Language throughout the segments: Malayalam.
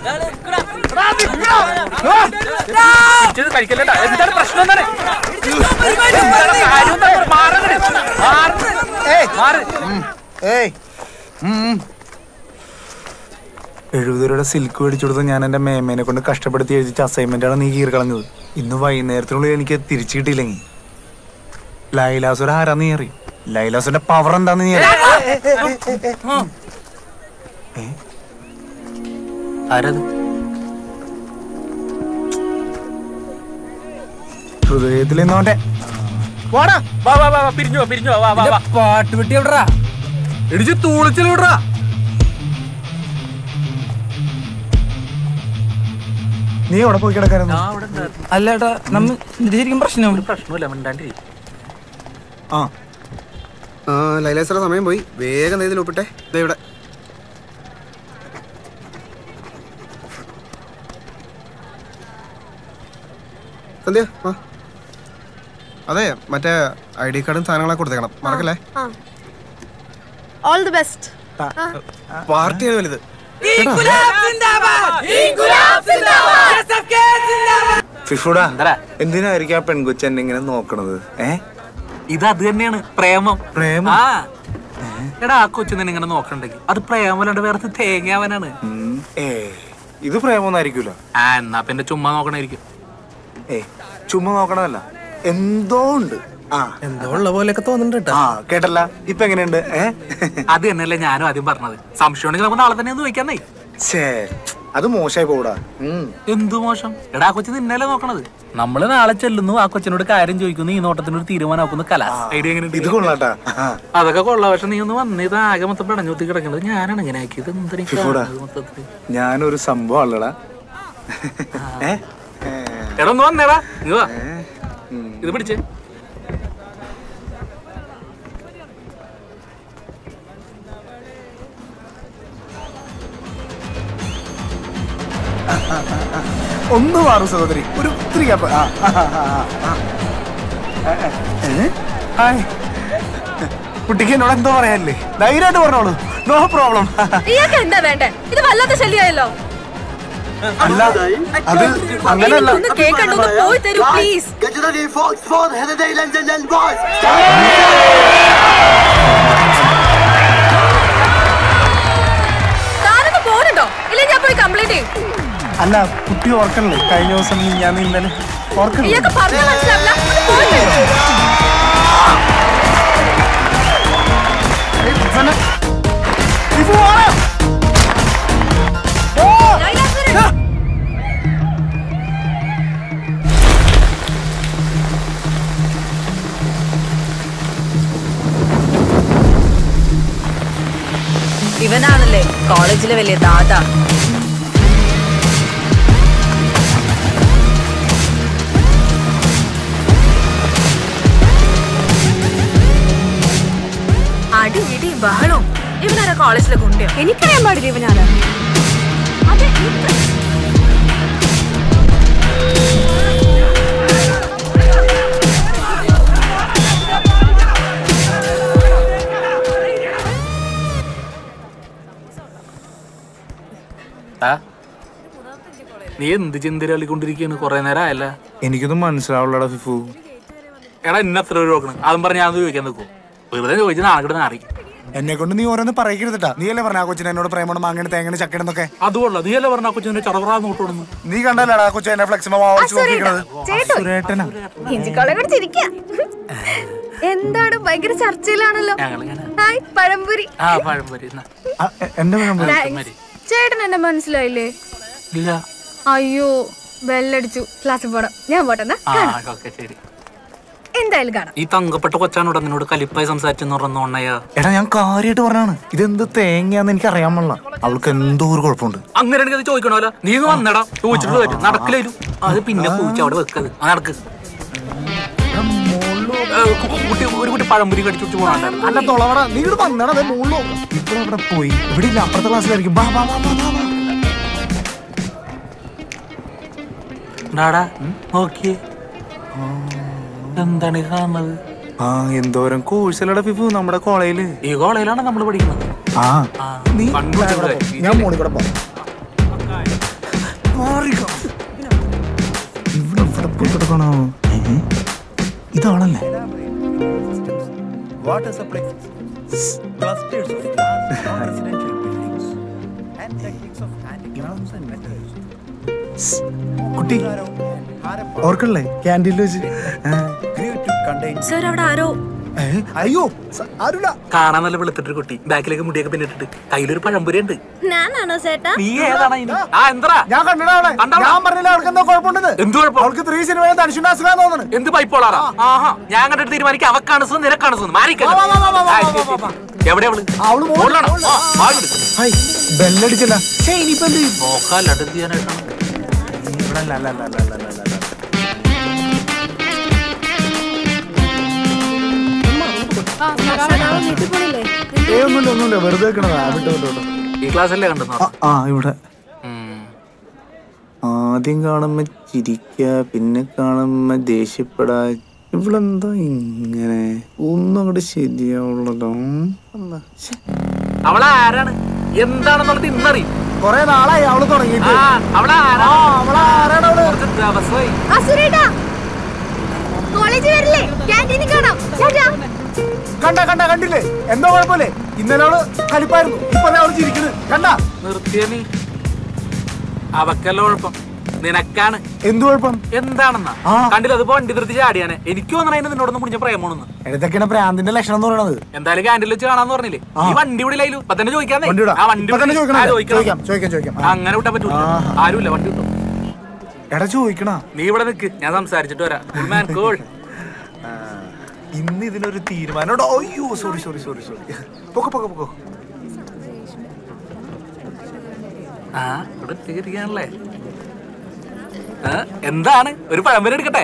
ഇത് കഴിക്കല്ലേട്ടാ എന്താണ് പ്രശ്നം എന്താണ് എന്താണ് കാര്യം എന്താണ്? മാറ് അങ്ങട്. മാറ്. മാറ്. ഏയ് എഴുപത് രൂപയുടെ സിൽക്ക് മേടിച്ചു കൊടുത്ത് ഞാൻ എന്റെ മേമേനെ കൊണ്ട് കഷ്ടപ്പെടുത്തി എഴുതിച്ച അസൈൻമെന്റ് ആണ് നീ കീറി കളഞ്ഞത് ഇന്ന് വൈകുന്നേരത്തിനുള്ളിൽ എനിക്ക് തിരിച്ചു കിട്ടിയില്ലെങ്കിൽ ലൈലാസുര ആരാന്ന് നീ അറിയും ലൈലാസുന്റെ പവർ എന്താന്ന് നീ അറിയും ഏ? ആരത് ഹൃദയത്തിൽ നിന്നോട്ടെ വാടാ വാ വാ വാ വാ, പിരിഞ്ഞു വാ പിരിഞ്ഞു വാ വാ വാ വാ പാട്ട് വെട്ടി എവിടാ ഇടിച്ച് തൂളിച്ചിൽ വിടറാ നീ എവിടെ പോയി കിടക്കായിരുന്നു ഞാൻ അവിടെ ഉണ്ടായിരുന്നു. അല്ല ഏട്ടാ നമ്മ ഇത് ശരിക്കും പ്രശ്നം ഒരു പ്രശ്നമില്ല മിണ്ടാണ്ടിരി ആ ആ ലൈലേശ്വര സമയം പോയി വേഗം ഇതിൽ ഒപ്പിട്ടെ ദേ ഇവിടെ സന്ധ്യ വാ അതെ മറ്റേ ഐ ഡി കാർഡും സാധനങ്ങളൊക്കെ കൊടുത്തേക്കണം മറക്കല്ലേ ഓൾ ദി ബെസ്റ്റ് പാർട്ടിയാണ് വലുത് ഫിഫുടാ എന്താ എന്തിനായിരിക്കും ആ പെൺകൊച്ചു എന്നെ ഇങ്ങനെ നോക്കണത് ഏ ഇത് അത് തന്നെയാണ് പ്രേമം പ്രേമം? ആ എടാ ആ കൊച്ചു നിന്നെ ഇങ്ങനെ നോക്കണ്ടെങ്കിൽ അത് പ്രേമല്ലാണ്ട് വേറെ തേങ്ങാവനാണ് ഉം, ഏ ഇത് പ്രേമൊന്നും ആയിരിക്കൂല ആ എന്നാ പിന്നെ ചുമ്മാ നോക്കണായിരിക്കും ഏ ചുമ്മാ നോക്കണതല്ല എന്തോ ഉണ്ട് ആ എന്തോ ഉള്ള പോലെയൊക്കെ തോന്നുന്നുണ്ട് ആ കേട്ടല്ല ഇപ്പൊ എങ്ങനെയുണ്ട് ഏ അത് തന്നെയല്ലേ ഞാനും ആദ്യം പറഞ്ഞത് സംശയം ഉണ്ടെങ്കിൽ നമുക്ക് നാളെ തന്നെ ഒന്ന് ചോദിക്കാന്നേ ഛേ അത് മോശമായി പോടാ ഉം. എന്തു മോശം എടാ ആ കൊച്ചു നിന്നല്ലേ നോക്കണത് നമ്മള് നാളെ ചെല്ലുന്നു ആ കൊച്ചിനോട് കാര്യം ചോദിക്കുന്നു ഈ നോട്ടത്തിനൊരു തീരുമാനമാക്കുന്നു കല ഐഡിയ എങ്ങനെ ഇത് കൊള്ളാട്ടാ ആ. അതൊക്കെ കൊള്ളാം പക്ഷെ നീ ഒന്ന് വന്ന് ഇത് ആകെ മൊത്തം പിടഞ്ഞൂത്തി കിടക്കുന്നത് ഞാനാണ് ഇങ്ങനെ ആക്കിയത് എന്തിനാ ഫിഫോടാ. മൊത്തത്തിൽ ഞാനൊരു സംഭവം അല്ലടാ ഏ ഏ, എടാ ഒന്ന് വന്നേടാ നീ വാ ഏ, ഉം. ഇത് പിടിച്ചേ ഒന്ന് മാറും സഹോദരി ഒരു ഇത്തിരി gap. ആ, ആ, ആ, ആ, ആ. ഏ, ഏ, ഏ? ഹായ് കുട്ടിക്ക് എന്നോട് എന്തോ പറയാനില്ലേ ധൈര്യമായിട്ട് പറഞ്ഞോളൂ നോ പ്രോബ്ലം ഇയാൾക്ക് എന്താ വേണ്ടേ ഇത് വല്ലാത്ത ശല്യമായല്ലോ അല്ല അത് അങ്ങനെയല്ല ഒന്ന് കേൾക്കണ്ട ഒന്ന് പോയി തരൂ please Get to the folks for the Nederland and then boys. താനൊന്ന് പോരുണ്ടോ ഇല്ല ഞാൻ പോയി കംപ്ലൈന്റ് ചെയ്യും അല്ല കുട്ടി ഓർക്കണല്ലേ കഴിഞ്ഞ ദിവസം ഞാൻ ഇന്നലെ ഓർക്കണല്ലേ ഇയാൾക്ക് പറഞ്ഞ മനസ്സിലാവില്ല ഒന്ന് പോയി തരൂ ഇത് പോരാ. ഓ! ലൈലാസുരൻ. ഇവനാണല്ലേ കോളേജിലെ വലിയ ദാദാ അടി ഇടി ബഹളവും ഇവനാരാ കോളേജിലെ കുണ്ടിയോ എനിക്കറിയാൻ പാടില്ല ഇവനാരാ അതെ എനിക്ക് ആ നീ എന്ത് ചിന്തരാളിക്കൊണ്ടിരിക്കുകയാണ് കുറെ നേരം ആയല്ല എനിക്കൊന്നും മനസ്സിലാവുള്ളടാ ഫിഫു എടാ ഇന്ന എത്ര രൂപ നോക്കണം അതും പറഞ്ഞ് ഞാൻ ചോദിക്കാൻ നിൽക്കും വെറുതെ ചോദിച്ചു നാളെ നാറി എന്നെ കൊണ്ട് നീ ഓരോന്ന് പറയിക്കരുതട്ടാ നീ അല്ലേ പറഞ്ഞ ആ കൊച്ചിനെ എന്നോട് പ്രേമണം മാങ്ങനെ തേങ്ങനെ ചക്കണെന്നൊക്കെ അതുകൊള്ള നീ അല്ലേ പറഞ്ഞ കൊച്ചിനെ ചറവറാ നോട്ടോണെന്ന് നീ കണ്ടല്ലടാ ആ കൊച്ചു എന്നെ ഫ്ലെക്സിമോ വാങ്ങിച്ചു നോക്കിക്കണത് സുരേട്ടനാ ഇഞ്ചിക്കോളെ കുടിച്ചിരിക്കുക എന്താണ് ഭയങ്കര ചർച്ചയിലാണല്ലോ ഞങ്ങളിങ്ങനെ ഹായ് പഴംപുരി ആ പഴം പരി ആ, എ- എന്റെ പഴം പോയി. Thanks. ചേട്ടൻ എന്നെ മനസ്സിലായില്ലേ ഇല്ല അയ്യോ ബെല്ലടിച്ചു ക്ലാസ്സിൽ പോടാം ഞാൻ പോട്ടെന്നാ ആ ഓക്കെ ശരി എന്തായാലും കാണാം ഈ തങ്കപ്പെട്ട കൊച്ചാനോട് നിന്നോട് കലിപ്പായി സംസാരിച്ചെന്ന് പറഞ്ഞോണ്ണയാ എടാ ഞാൻ കാര്യമായിട്ട് പറഞ്ഞാണ് ഇതെന്ത് തേങ്ങയാന്ന് എനിക്ക് അറിയാൻ പാടില്ല അവൾക്ക് എന്തോ ഒരു കുഴപ്പമുണ്ട് അങ്ങനെ എനിക്ക് അത് ചോദിക്കണമല്ലോ നീ ഒന്ന് വന്നടാ ചോദിച്ചിട്ട് വരും നടക്കില്ലേലും അത് പിന്നെ പൂച്ച അവിടെ വെക്കത് ആ നടക്ക് ഏ, കു- കുട്ടി ഒരു കുട്ടി പഴംപുരി കടിച്ചു പോകണ്ടായിരുന്നു അല്ല തൊളവട നീ ഇവിടെ വന്നടാ അതെ മുകളിലോ ഇപ്പോൾ അവിടെ പോയി ഇവിടെ ഇല്ല അപ്പുറത്തെ ക്ലാസ്സിലായിരിക്കും ബാ ബാ ബാ ബാ ബാ, ബാ ഡാടാ നോക്കിയേ എന്താണ് ഈ കാണുന്നത് ആ എന്തോരം കോഴ്സിലടാ ഫിഫു നമ്മുടെ കോളേജില് ഈ കോളേജിലാണ് നമ്മൾ പഠിക്കുന്നത് ആ ആ, നീ കണ്ണു ഇവിടെ ചൂടായി. പോ. ഞാൻ മോളിൽ കൂടെ പോവാം മാറിക്കോ. ഇവിടെ ഇവിടെ പോയി കിടക്കണോ ഏ? ഇതാണല്ലേ What is a place? Clusters of large non-residential buildings and techniques of handicrafts and metals. കുട്ടി ഓർക്കല്ലേ ക്യാൻറ്റീനിൽ വെച്ച് ആ. Grew to contain സർ അവിടെ ആരോ ഏ? അയ്യോ സ- ആരുല്ല കാണാൻ നല്ല വെളുത്തിട്ടൊരു കുട്ടി ബാക്കിലേക്ക് മുടിയൊക്കെ പിന്നിട്ടിട്ട് കയ്യിലൊരു പഴംപുരി ഉണ്ട് ഞാനാണോ ചേട്ടാ നീ ഏതാണ് ഇനി? ആ എന്താ ഞാൻ കണ്ടിടാ അവളെ കണ്ടോ? ഞാൻ പറഞ്ഞില്ല അവൾക്ക് എന്തോ കുഴപ്പമുണ്ടെന്ന് എന്ത് കുഴപ്പം അവൾക്ക് ത്രീ സിനിമ തനിച്ചുണ്ട അസുഖം തോന്നുന്നു എന്ത് പൈപ്പോളാറാ ആഹാ ഞാൻ കണ്ടിട്ട് തീരുമാനിക്കും അവക്കാണ് സുഖം നിനക്കാണ് സുഖം മാറിക്കല്ല വാ, വാ, വാ, വാ, വാ, വാ, വാ, വാ. എവിടെ അവള് അവള് മോളിൽ- മോളിലാണോ? ആ, വാങ്ങ്. ഹായ് ബെല്ലടിച്ചല്ല ഛേ ഇനിയിപ്പോ എന്ത് ചെയ്യും? നോക്കാല്ലാണ്ട് എന്ത് ചെയ്യാനായിട്ടാണ് ഇവിടെ അല്ല, അല്ല, അല്ല, അല്ല, അല്ല, അല്ല, അല്ല. വീട്ടിൽ പോണില്ലേ ഏയ് ഒന്നുമില്ല ഒന്നുമില്ല വെറുതെ വെക്കണതാ വിട്ടോ വിട്ടോ വിട്ടോ ഈ ക്ലാസ്സല്ലേ കണ്ടു ആ, ആ ഇവിടെ ആദ്യം കാണുമ്പോ ചിരിക്ക പിന്നെ കാണുമ്പോ ദേഷ്യപ്പെടാ ഇവളെന്താ ഇങ്ങനെ ഒന്നും അങ്ങോട്ട് ശരിയാവുള്ളതോ അവളെ ആരാണ് എന്താണെന്നുള്ളത് ഇന്നറിയും കൊറേ നാളായി അവള് തുടങ്ങിയിട്ട് ആ അവളെ ആരാ ആ അവളെ ആരാണ് അവള് കുറച്ച് ദിവസമായി അസുരേട്ടാ കോളേജ് വരില്ലേ ക്യാൻറ്റീനിൽ കാണാം ചേട്ടാ കണ്ട കണ്ട കണ്ടില്ലേ എന്തോ കുഴപ്പമില്ലേ ഇന്നലെ അവള് കലിപ്പായിരുന്നു ഇപ്പൊ ദേ അവള് ചിരിക്കുന്നു കണ്ട നിർത്തിയ നീ അവക്കല്ല കുഴപ്പം നിനക്കാണ് എന്ത് കുഴപ്പം എന്താണെന്നാ ആ. കണ്ടില്ല അതിപ്പോ വണ്ടി നിർത്തി ചാടിയാനെ എനിക്ക് തോന്നണതിന് നിന്നോടൊന്നും കുടിച്ച പ്രേമോണെന്ന് ഇതൊക്കെയാണ് പ്രാന്തിന്റെ ലക്ഷണം എന്ന് പറയണത് എന്തായാലും ക്യാൻറ്റീനിൽ വെച്ച് കാണാന്ന് പറഞ്ഞില്ലേ ഈ വണ്ടി വിടില്ലായാലും ഇപ്പൊ തന്നെ ചോദിക്കാന്നേ വണ്ടി വിടാം. ആ വണ്ടി ഇപ്പൊ തന്നെ വിടി. ചോദിക്കണം ആ, അല്ലേ? ചോദിക്കണം. ചോദിക്കാം ചോദിക്കാം ചോദിക്കാം ആ. അങ്ങനെ വിട്ടാൻ പറ്റൂല ആരുമില്ല വണ്ടി വിട്ടു എടാ ചോദിക്കണ നീ ഇവിടെ നിക്ക് ഞാൻ സംസാരിച്ചിട്ട് വരാം Cool man, cool. ഇന്ന് ഇതിനൊരു തീരുമാനം ഉണ്ടോ? അയ്യോ സോറി സോറി സോറി സോറി പൊക്കോ പൊക്കോ പൊക്കോ ആ ഇവിടെ എത്തിയിരിക്കാണല്ലേ ആ, എന്താണ് ഒരു പഴംപരി എടുക്കട്ടെ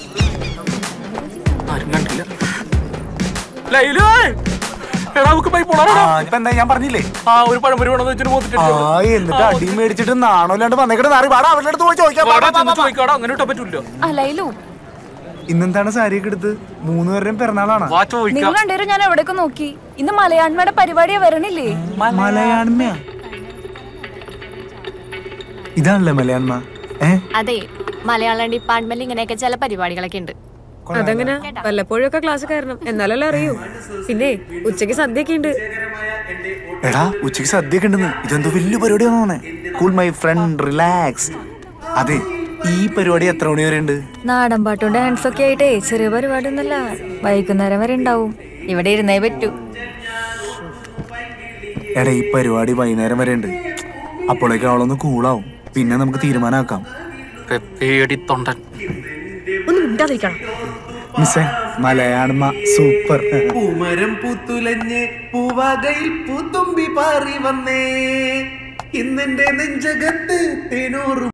ആരും കണ്ടില്ല ലൈലു എടാ നമുക്ക് പോയി പോണോ ആ ഇപ്പൊ എന്താ ഞാൻ പറഞ്ഞില്ലേ ആ ഒരു പഴംപരി വേണമെന്ന് വെച്ചിട്ട് ആ പോത്തിട്ട് എന്നിട്ട് അടി മേടിച്ചിട്ട് നാണോല്ലാണ്ട് വന്നേക്കട്ടെ നാറി വാടാ അവരുടെ അടുത്ത് പോയി ചോദിക്കാം വാ, വാ, വാ, വാ. ചോദിക്കാടോ അങ്ങനെ വിട്ടാൻ പറ്റൂല്ലോ അല്ലയിലു ഇന്നെന്താണ് സാരിയൊക്കെ എടുത്ത് മൂന്നുപേരുടെയും പിറന്നാളാണ് വാ ചോദിക്കാം നിങ്ങൾ രണ്ടുപേരും ഞാൻ എവിടേക്ക് നോക്കി ഇന്ന് മലയാണ്മയുടെ പരിപാടിയാ വരണില്ലേ മലയാണ്മയാ ഇതാണല്ലേ മലയാണ്മ ഏ അതെ മലയാളം ഡിപ്പാർട്ട്മെന്റിൽ ഇങ്ങനെയൊക്കെ ചില പരിപാടികളൊക്കെ ഉണ്ട് അതങ്ങനെ വല്ലപ്പോഴും ഒക്കെ ക്ലാസ് കയറണം എന്നാലല്ലേ അറിയൂ പിന്നെ ഉച്ചക്ക് സദ്യയൊക്കെ ഉണ്ട് എടാ ഉച്ചക്ക് സദ്യയൊക്കെ ഉണ്ടെന്ന് ഇതെന്തോ വലിയ പരിപാടിയാണോ കൂൾ മൈ ഫ്രണ്ട് റിലാക്സ് അതെ ഈ പരിപാടി എത്ര മണി വരെ ഉണ്ട് നാടൻ പാട്ടും ഡാൻസ് ഒക്കെ ആയിട്ടേ ചെറിയ പരിപാടി ഒന്നല്ല വൈകുന്നേരം വരെ ഉണ്ടാവും ഇവിടെ ഇരുന്നേ പറ്റൂ എടാ ഈ പരിപാടി വൈകുന്നേരം വരെ ഉണ്ട് അപ്പോഴേക്കും അവളൊന്ന് കൂളാവും പിന്നെ നമുക്ക് തീരുമാനമാക്കാം പേടി തൊണ്ടൻ ഒന്നും മിണ്ടാതിരിക്കണം മിസ്സേ മലയാണ്മ സൂപ്പർ പൂമരം പൂത്തുലഞ്ഞ് പൂവാകയിൽ പൂത്തുമ്പി പാറി വന്നേ ഇന്നെന്റെ നെഞ്ചകത്ത് തേനൂറ്